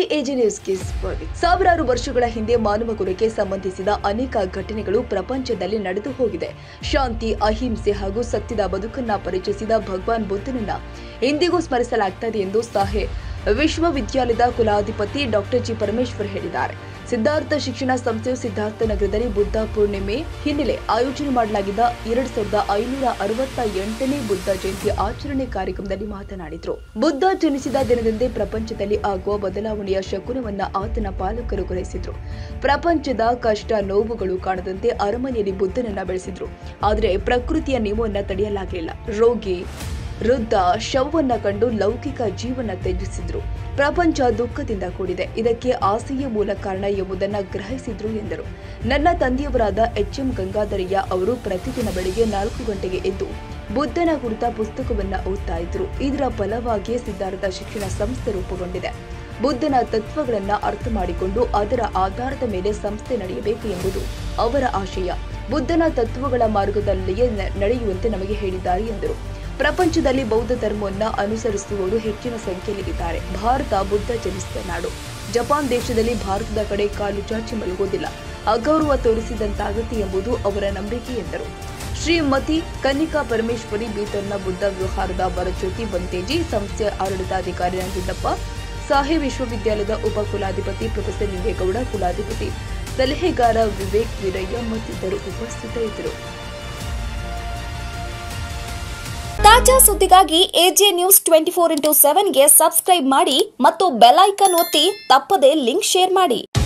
ನಮಸ್ತೆ ಎಜಿ ನ್ಯೂಸ್ಗೆ ಸ್ವಾಗತ ಸಾವಿರಾರು ವರ್ಷಗಳ ಹಿಂದೆ ಮಾನವ ಕುಲಕ್ಕೆ ಸಂಬಂಧಿಸಿದ ಅನೇಕ ಘಟನೆಗಳು ಪ್ರಪಂಚದಲ್ಲಿ ನಡೆದು ಹೋಗಿದೆ ಶಾಂತಿ ಅಹಿಂಸೆ ಹಾಗೂ ಸತ್ಯದ ಬದುಕನ್ನ ಪರಿಚಯಿಸಿದ ಭಗವಾನ್ ಬುದ್ಧನನ್ನ ಇಂದಿಗೂ ಸ್ಮರಿಸಲಾಗ್ತದೆ ಎಂದು ಸಾಹೆ ವಿಶ್ವವಿದ್ಯಾಲಯದ ಕುಲಾಧಿಪತಿ ಡಾಕ್ಟರ್ ಜಿ ಪರಮೇಶ್ವರ್ ಹೇಳಿದ್ದಾರೆ ಸಿದ್ಧಾರ್ಥ ಶಿಕ್ಷಣ ಸಂಸ್ಥೆಯು ಸಿದ್ಧಾರ್ಥ ನಗರದಲ್ಲಿ ಬುದ್ಧ ಪೂರ್ಣಿಮೆ ಹಿನ್ನೆಲೆ ಆಯೋಜನೆ ಮಾಡಲಾಗಿದ್ದ ಎರಡ್ ಸಾವಿರದ ಐನೂರ ಅರವತ್ತ ಎಂಟನೇ ಬುದ್ಧ ಜಯಂತಿ ಆಚರಣೆ ಕಾರ್ಯಕ್ರಮದಲ್ಲಿ ಮಾತನಾಡಿದರು ಬುದ್ಧ ಜನಿಸಿದ ದಿನದಂದೇ ಪ್ರಪಂಚದಲ್ಲಿ ಆಗುವ ಬದಲಾವಣೆಯ ಶಕುನವನ್ನ ಆತನ ಪಾಲಕರು ಗ್ರಹಿಸಿದ್ರು ಪ್ರಪಂಚದ ಕಷ್ಟ ನೋವುಗಳು ಕಾಣದಂತೆ ಅರಮನೆಯಲ್ಲಿ ಬುದ್ಧನನ್ನ ಬೆಳೆಸಿದ್ರು ಆದರೆ ಪ್ರಕೃತಿಯ ನಿಯಮವನ್ನ ತಡೆಯಲಾಗಲಿಲ್ಲ ರೋಗಿ ವೃದ್ಧ ಶವವನ್ನ ಕಂಡು ಲೌಕಿಕ ಜೀವನ ತ್ಯಜಿಸಿದ್ರು ಪ್ರಪಂಚ ದುಃಖದಿಂದ ಕೂಡಿದೆ ಇದಕ್ಕೆ ಆಸೆಯೇ ಮೂಲ ಕಾರಣ ಎಂಬುದನ್ನ ಗ್ರಹಿಸಿದ್ರು ಎಂದರು ನನ್ನ ತಂದೆಯವರಾದ ಎಚ್ ಎಂ ಗಂಗಾಧರಯ್ಯ ಅವರು ಪ್ರತಿದಿನ ಬೆಳಿಗ್ಗೆ ನಾಲ್ಕು ಗಂಟೆಗೆ ಎದ್ದು ಬುದ್ಧನ ಕುರಿತ ಪುಸ್ತಕವನ್ನ ಓದ್ತಾ ಇದ್ರು ಇದರ ಫಲವಾಗಿಯೇ ಸಿದ್ಧಾರ್ಥ ಶಿಕ್ಷಣ ಸಂಸ್ಥೆ ರೂಪುಗೊಂಡಿದೆ ಬುದ್ಧನ ತತ್ವಗಳನ್ನ ಅರ್ಥ ಮಾಡಿಕೊಂಡು ಅದರ ಆಧಾರದ ಮೇಲೆ ಸಂಸ್ಥೆ ನಡೆಯಬೇಕು ಎಂಬುದು ಅವರ ಆಶಯ ಬುದ್ಧನ ತತ್ವಗಳ ಮಾರ್ಗದಲ್ಲಿಯೇ ನ- ನಡೆಯುವಂತೆ ನಮಗೆ ಹೇಳಿದ್ದಾರೆ ಎಂದರು ಪ್ರಪಂಚದಲ್ಲಿ ಬೌದ್ಧ ಧರ್ಮವನ್ನ ಅನುಸರಿಸುವವರು ಹೆಚ್ಚಿನ ಸಂಖ್ಯೆಯಲ್ಲಿದ್ದಾರೆ ಭಾರತ ಬುದ್ಧ ಜನಿಸಿದ ನಾಡು ಜಪಾನ್ ದೇಶದಲ್ಲಿ ಭಾರತದ ಕಡೆ ಕಾಲು ಚಾಚಿ ಮಲಗೋದಿಲ್ಲ ಅಗೌರವ ತೋರಿಸಿದಂತಾಗತ್ತೆ ಎಂಬುದು ಅವರ ನಂಬಿಕೆ ಎಂದರು ಶ್ರೀಮತಿ ಕನ್ನಿಕಾ ಪರಮೇಶ್ವರಿ ಬೀದರ್ನ ಬುದ್ಧ ವ್ಯವಹಾರದ ಬರಜ್ಯೋತಿ ಬಂತೇಜಿ ಸಂಸ್ಥೆಯ ಆಡಳಿತಾಧಿಕಾರಿ ನಂಜುಂಡಪ್ಪ ಸಾಹಿ ವಿಶ್ವವಿದ್ಯಾಲಯದ ಉಪ ಕುಲಾಧಿಪತಿ ಪ್ರೊಫೆಸರ್ ಲಿಂಗೇಗೌಡ ಕುಲಾಧಿಪತಿ ಸಲಹೆಗಾರ ವಿವೇಕ್ ವೀರಯ್ಯ ಮತ್ತಿತರರು ಉಪಸ್ಥಿತರಿದ್ದರು ತಾಜಾ ಸುದ್ದಿಗಾಗಿ AJ news twenty four into ಸೆವೆನ್ಗೆ ಸಬ್ಸ್ಕ್ರೈಬ್ ಮಾಡಿ ಮತ್ತು ಬೆಲ್ ಐಕನ್ ಒತ್ತಿ ತಪ್ಪದೇ ಲಿಂಕ್ ಶೇರ್ ಮಾಡಿ